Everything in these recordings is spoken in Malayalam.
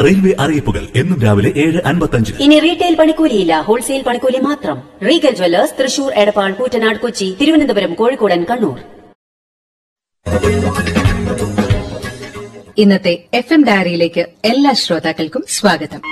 റെയിൽവേ അറിയിപ്പുകൾ എന്നും രാവിലെ ഏഴ് അൻപത്തഞ്ച് ഇനി റീറ്റെയിൽ പണിക്കൂലിയില്ല ഹോൾസെയിൽ പണിക്കൂലി മാത്രം റീഗൽ ജ്വല്ലേഴ്സ് തൃശൂർ എടപ്പാൾ കൂറ്റനാട് കൊച്ചി തിരുവനന്തപുരം കോഴിക്കോടൻ കണ്ണൂർ ഇന്നത്തെ എഫ് എം ഡയറിയിലേക്ക് എല്ലാ ശ്രോതാക്കൾക്കും സ്വാഗതം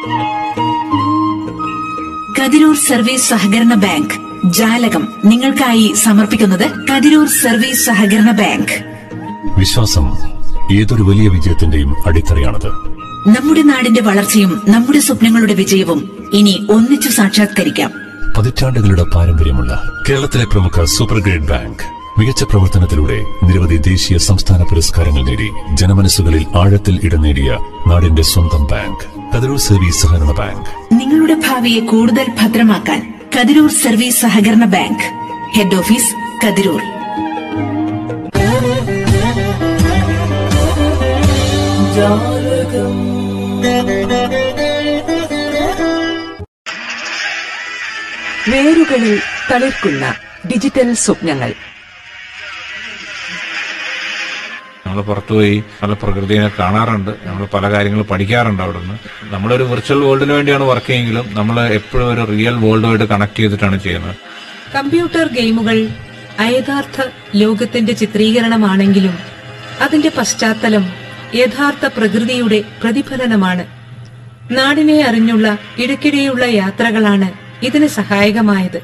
കതിരൂർ സർവീസ് സഹകരണ ബാങ്ക് ജാലകം നിങ്ങൾക്കായി സമർപ്പിക്കുന്നത് കതിരൂർ സർവീസ് സഹകരണ ബാങ്ക് വിശ്വാസം ഏതൊരു വലിയ വിജയത്തിന്റെയും അടിത്തറയാണത് നമ്മുടെ നാടിന്റെ വളർച്ചയും നമ്മുടെ സ്വപ്നങ്ങളുടെ വിജയവും ഇനി ഒന്നിച്ചു സാക്ഷാത്കരിക്കാം പതിറ്റാണ്ടുകളുടെ പാരമ്പര്യമുള്ള കേരളത്തിലെ പ്രമുഖ സൂപ്പർ ഗ്രേഡ് ബാങ്ക് മികച്ച പ്രവർത്തനത്തിലൂടെ നിരവധി ദേശീയ സംസ്ഥാന പുരസ്കാരങ്ങൾ നേടി ജനമനസ്സുകളിൽ ആഴത്തിൽ ഇടം നേടിയ നാടിന്റെ സ്വന്തം ബാങ്ക് കതിരൂർ സർവീസ് സഹകരണ ബാങ്ക് നിങ്ങളുടെ ഭാവിയെ കൂടുതൽ ഭദ്രമാക്കാൻ കതിരൂർ സർവീസ് സഹകരണ ബാങ്ക് ഹെഡ് ഓഫീസ് കതിരൂർ വേരുകളിൽ തളിർക്കുന്ന ഡിജിറ്റൽ സ്വപ്നങ്ങൾ നമ്മൾ പുറത്തുപോയി പല പ്രകൃതിയെ കാണാറുണ്ട് നമ്മൾ പല കാര്യങ്ങൾ പഠിക്കാറുണ്ട് അവിടെ നിന്ന് നമ്മളൊരു വിർച്വൽ വേൾഡിന് വേണ്ടിയാണ് വർക്ക് ചെയ്യുമെങ്കിലും നമ്മൾ എപ്പോഴും ഒരു റിയൽ വേൾഡുമായിട്ട് കണക്ട് ചെയ്തിട്ടാണ് ചെയ്യുന്നത് കമ്പ്യൂട്ടർ ഗെയിമുകൾ അയഥാർത്ഥ ലോകത്തിന്റെ ചിത്രീകരണമാണെങ്കിലും അതിന്റെ പശ്ചാത്തലം യഥാർത്ഥ പ്രകൃതിയുടെ പ്രതിഫലനമാണ് നാടിനെ അറിഞ്ഞുള്ള ഇടയ്ക്കിടെയുള്ള യാത്രകളാണ് ഇതിന് സഹായകമായത്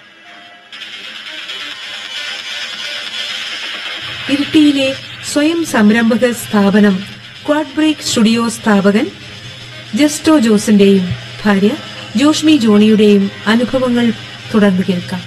ഇരിട്ടിയിലെ സ്വയം സംരംഭക സ്ഥാപനം ക്വാഡ് ബ്രേക്ക് സ്റ്റുഡിയോ സ്ഥാപകൻ ജസ്റ്റോ ജോസിന്റെയും ഭാര്യ ജോഷ്മി ജോണിയുടെയും അനുഭവങ്ങൾ തുടർന്ന് കേൾക്കാം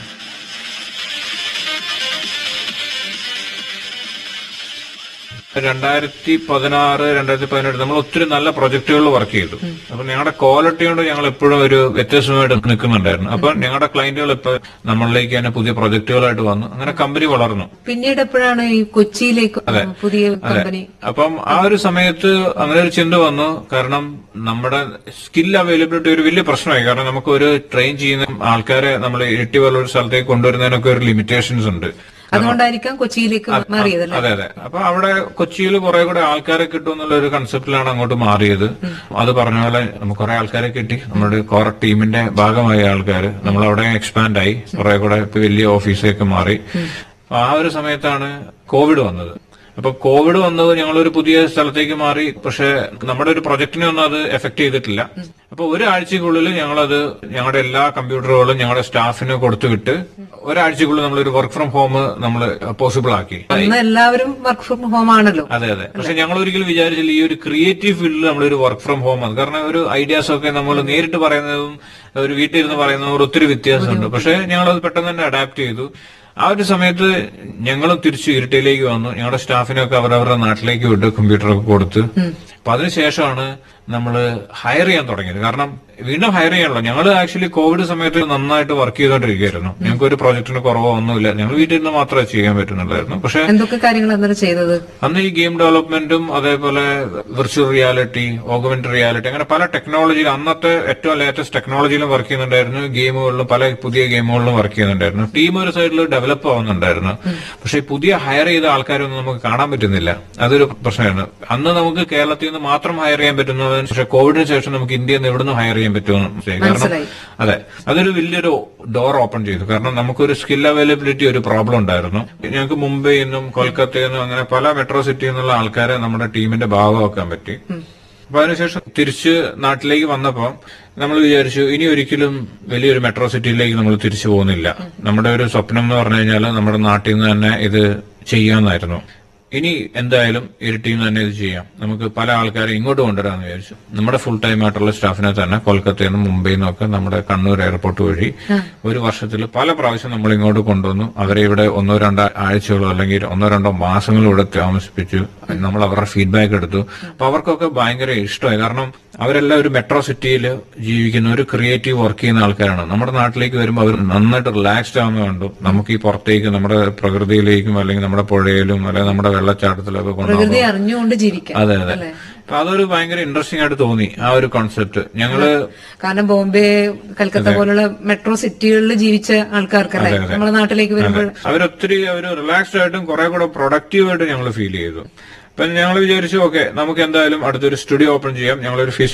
രണ്ടായിരത്തി പതിനാറ് രണ്ടായിരത്തി പതിനെട്ട് നമ്മൾ ഒത്തിരി നല്ല പ്രൊജക്ടുകൾ വർക്ക് ചെയ്തു അപ്പൊ ഞങ്ങളുടെ ക്വാളിറ്റി കൊണ്ട് ഞങ്ങൾ എപ്പോഴും ഒരു വ്യത്യസ്തമായിട്ട് നിൽക്കുന്നുണ്ടായിരുന്നു അപ്പൊ ഞങ്ങളുടെ ക്ലയന്റുകൾ ഇപ്പൊ നമ്മളിലേക്ക് തന്നെ പുതിയ പ്രൊജക്ടുകളായിട്ട് വന്നു അങ്ങനെ കമ്പനി വളർന്നു പിന്നീട് എപ്പോഴാണ് ഈ കൊച്ചിയിലേക്ക് പുതിയ കമ്പനി അപ്പം ആ ഒരു സമയത്ത് അങ്ങനെ ഒരു ചിന്ത വന്നു കാരണം നമ്മുടെ സ്കിൽ അവൈലബിലിറ്റി ഒരു വലിയ പ്രശ്നമായി കാരണം നമുക്ക് ഒരു ട്രെയിൻ ചെയ്യുന്ന ആൾക്കാരെ നമ്മൾ ഇരട്ടി പോലെ ഒരു സ്ഥലത്തേക്ക് കൊണ്ടുവരുന്നതിനൊക്കെ ഒരു ലിമിറ്റേഷൻസ് ഉണ്ട് അതുകൊണ്ടായിരിക്കാം കൊച്ചിയിലേക്ക് മാറിയതല്ലേ അതെ അതെ അപ്പൊ അവിടെ കൊച്ചിയിൽ കുറെ കൂടെ ആൾക്കാരെ കിട്ടും എന്നുള്ള ഒരു കൺസെപ്റ്റിലാണ് അങ്ങോട്ട് മാറിയത് അത് പറഞ്ഞ പോലെ നമുക്ക് കുറെ ആൾക്കാരെ കിട്ടി നമ്മുടെ കോർ ടീമിന്റെ ഭാഗമായ ആൾക്കാർ നമ്മൾ അവിടെ എക്സ്പാൻഡ് ആയി കുറെ കൂടെ ഇപ്പൊ വലിയ ഓഫീസൊക്കെ മാറി അപ്പൊ ആ ഒരു സമയത്താണ് കോവിഡ് വന്നത് അപ്പൊ കോവിഡ് വന്നത് ഞങ്ങളൊരു പുതിയ സ്ഥലത്തേക്ക് മാറി പക്ഷെ നമ്മുടെ ഒരു പ്രൊജക്ടിനെ ഒന്നും അത് എഫക്ട് ചെയ്തിട്ടില്ല അപ്പൊ ഒരാഴ്ചക്കുള്ളിൽ ഞങ്ങളത് ഞങ്ങളുടെ എല്ലാ കമ്പ്യൂട്ടറുകളും ഞങ്ങളുടെ സ്റ്റാഫിന് കൊടുത്തുവിട്ട് ഒരാഴ്ചക്കുള്ളിൽ നമ്മളൊരു വർക്ക് ഫ്രം ഹോം നമ്മൾ പോസിബിൾ ആക്കി അന്ന് എല്ലാവരും വർക്ക് ഫ്രം ഹോം ആണല്ലോ അതെ അതെ പക്ഷെ ഞങ്ങൾ ഒരിക്കലും വിചാരിച്ചില്ല ഈ ഒരു ക്രിയേറ്റീവ് ഫീൽഡിൽ നമ്മളൊരു വർക്ക് ഫ്രം ഹോം ആണ് കാരണം ഒരു ഐഡിയാസ് ഒക്കെ നമ്മൾ നേരിട്ട് പറയുന്നതും ഒരു വീട്ടിൽ ഇരുന്ന് പറയുന്നതും ഒത്തിരി വ്യത്യാസമുണ്ട് പക്ഷെ ഞങ്ങളത് പെട്ടെന്ന് തന്നെ അഡാപ്റ്റ് ചെയ്തു ആ ഒരു സമയത്ത് ഞങ്ങളും തിരിച്ചു ഇരിട്ടയിലേക്ക് വന്നു ഞങ്ങളുടെ സ്റ്റാഫിനൊക്കെ അവരവരുടെ നാട്ടിലേക്ക് വിട്ട് കമ്പ്യൂട്ടറൊക്കെ കൊടുത്ത് അപ്പൊ അതിനുശേഷമാണ് നമ്മൾ ഹയർ ചെയ്യാൻ തുടങ്ങിയത് കാരണം വീണ്ടും ഹയർ ചെയ്യാനല്ലോ ഞങ്ങൾ ആക്ച്വലി കോവിഡ് സമയത്ത് നന്നായിട്ട് വർക്ക് ചെയ്തോണ്ടിരിക്കുകയായിരുന്നു ഞങ്ങൾക്ക് ഒരു പ്രോജക്റ്റിന് കുറവോ ഒന്നുമില്ല ഞങ്ങൾ വീട്ടിൽ നിന്ന് മാത്രമേ ചെയ്യാൻ പറ്റുന്നുള്ളായിരുന്നു പക്ഷെ എന്തൊക്കെ കാര്യങ്ങൾ അന്നേരം ചെയ്തത് അന്ന് ഈ ഗെയിം ഡെവലപ്മെന്റും അതേപോലെ വിർച്വൽ റിയാലിറ്റി ഓഗ്മെന്റഡ് റിയാലിറ്റി അങ്ങനെ പല ടെക്നോളജിയിൽ അന്നത്തെ ഏറ്റവും ലേറ്റസ്റ്റ് ടെക്നോളജിയിലും വർക്ക് ചെയ്യുന്നുണ്ടായിരുന്നു ഗെയിമുകളിലും പല പുതിയ ഗെയിമുകളിലും വർക്ക് ചെയ്യുന്നുണ്ടായിരുന്നു ടീം ഒരു സൈഡിൽ ഡെവലപ്പ് ആവുന്നുണ്ടായിരുന്നു പക്ഷെ ഈ പുതിയ ഹയർ ചെയ്ത ആൾക്കാരൊന്നും നമുക്ക് കാണാൻ പറ്റുന്നില്ല അതൊരു പ്രശ്നമായിരുന്നു അന്ന് നമുക്ക് കേരളത്തിൽ നിന്ന് മാത്രം ഹയർ ചെയ്യാൻ പറ്റുന്നത് പക്ഷെ കോവിഡിന് ശേഷം നമുക്ക് ഇന്ത്യയിൽ നിന്ന് എവിടുന്ന് ഹയർ ചെയ്യാൻ പറ്റുമെന്ന് മനസ്സിലായി. കാരണം മനസ്സിലായി. അതെ അതൊരു വലിയൊരു ഡോർ ഓപ്പൺ ചെയ്തു കാരണം നമുക്കൊരു സ്കിൽ അവൈലബിലിറ്റി ഒരു പ്രോബ്ലം ഉണ്ടായിരുന്നു ഞങ്ങൾക്ക് മുംബൈയിൽ നിന്നും കൊൽക്കത്തയിൽ നിന്നും അങ്ങനെ പല മെട്രോ സിറ്റിയിൽ നിന്നുള്ള ആൾക്കാരെ നമ്മുടെ ടീമിന്റെ ഭാഗമാക്കാൻ പറ്റി അപ്പൊ അതിനുശേഷം തിരിച്ച് നാട്ടിലേക്ക് വന്നപ്പോ നമ്മൾ വിചാരിച്ചു ഇനി ഒരിക്കലും വലിയൊരു മെട്രോ സിറ്റിയിലേക്ക് നമ്മൾ തിരിച്ചു പോകുന്നില്ല നമ്മുടെ ഒരു സ്വപ്നം എന്ന് പറഞ്ഞു കഴിഞ്ഞാൽ നമ്മുടെ നാട്ടിൽ നിന്ന് തന്നെ ഇത് ചെയ്യാമെന്നായിരുന്നു ഇനി എന്തായാലും ഇരു ടീം തന്നെ ഇത് ചെയ്യാം നമുക്ക് പല ആൾക്കാരെ ഇങ്ങോട്ട് കൊണ്ടുവരാമെന്ന് വിചാരിച്ചു നമ്മുടെ ഫുൾ ടൈം ആയിട്ടുള്ള സ്റ്റാഫിനെ തന്നെ കൊൽക്കത്തയിൽ നിന്നും മുംബൈയിൽ നിന്നൊക്കെ നമ്മുടെ കണ്ണൂർ എയർപോർട്ട് വഴി ഒരു വർഷത്തിൽ പല പ്രാവശ്യം നമ്മൾ ഇങ്ങോട്ട് കൊണ്ടുവന്നു അവരെ ഇവിടെ ഒന്നോ രണ്ടോ ആഴ്ചകളോ അല്ലെങ്കിൽ ഒന്നോ രണ്ടോ മാസങ്ങളോ ഇവിടെ താമസിപ്പിച്ചു നമ്മൾ അവരുടെ ഫീഡ്ബാക്ക് എടുത്തു അപ്പൊ അവർക്കൊക്കെ ഭയങ്കര ഇഷ്ടമായി കാരണം അവരെല്ലാം ഒരു മെട്രോ സിറ്റിയിൽ ജീവിക്കുന്ന ഒരു ക്രിയേറ്റീവ് വർക്ക് ചെയ്യുന്ന ആൾക്കാരാണ് നമ്മുടെ നാട്ടിലേക്ക് വരുമ്പോൾ അവർ നന്നായിട്ട് റിലാക്സ്ഡ് ആവുന്ന കണ്ടു നമുക്ക് ഈ പുറത്തേക്ക് നമ്മുടെ പ്രകൃതിയിലേക്കും അല്ലെങ്കിൽ നമ്മുടെ പുഴയിലും അല്ലെങ്കിൽ നമ്മുടെ വെള്ളച്ചാട്ടത്തിലൊക്കെ പ്രകൃതി കൊണ്ടുപോകും അറിഞ്ഞുകൊണ്ട് ജീവിക്കാം അതെ അതെ അപ്പൊ അതൊരു ഭയങ്കര ഇൻട്രസ്റ്റിംഗ് ആയിട്ട് തോന്നി ആ ഒരു കോൺസെപ്റ്റ് ഞങ്ങള് കാരണം ബോംബെ കൽക്കത്ത പോലുള്ള മെട്രോ സിറ്റികളിൽ ജീവിച്ച ആൾക്കാർക്കല്ലേ അതെ, അതെ. നമ്മുടെ നാട്ടിലേക്ക് വരുമ്പോൾ അവരൊത്തിരി അവർ റിലാക്സ്ഡ് ആയിട്ടും കുറെ കൂടെ പ്രൊഡക്റ്റീവ് ആയിട്ട് ഞങ്ങൾ ഫീൽ ചെയ്തു അപ്പൊ ഞങ്ങൾ വിചാരിച്ചു ഓക്കെ നമുക്ക് എന്തായാലും അടുത്തൊരു സ്റ്റുഡിയോ ഓപ്പൺ ചെയ്യാം ഞങ്ങളൊരു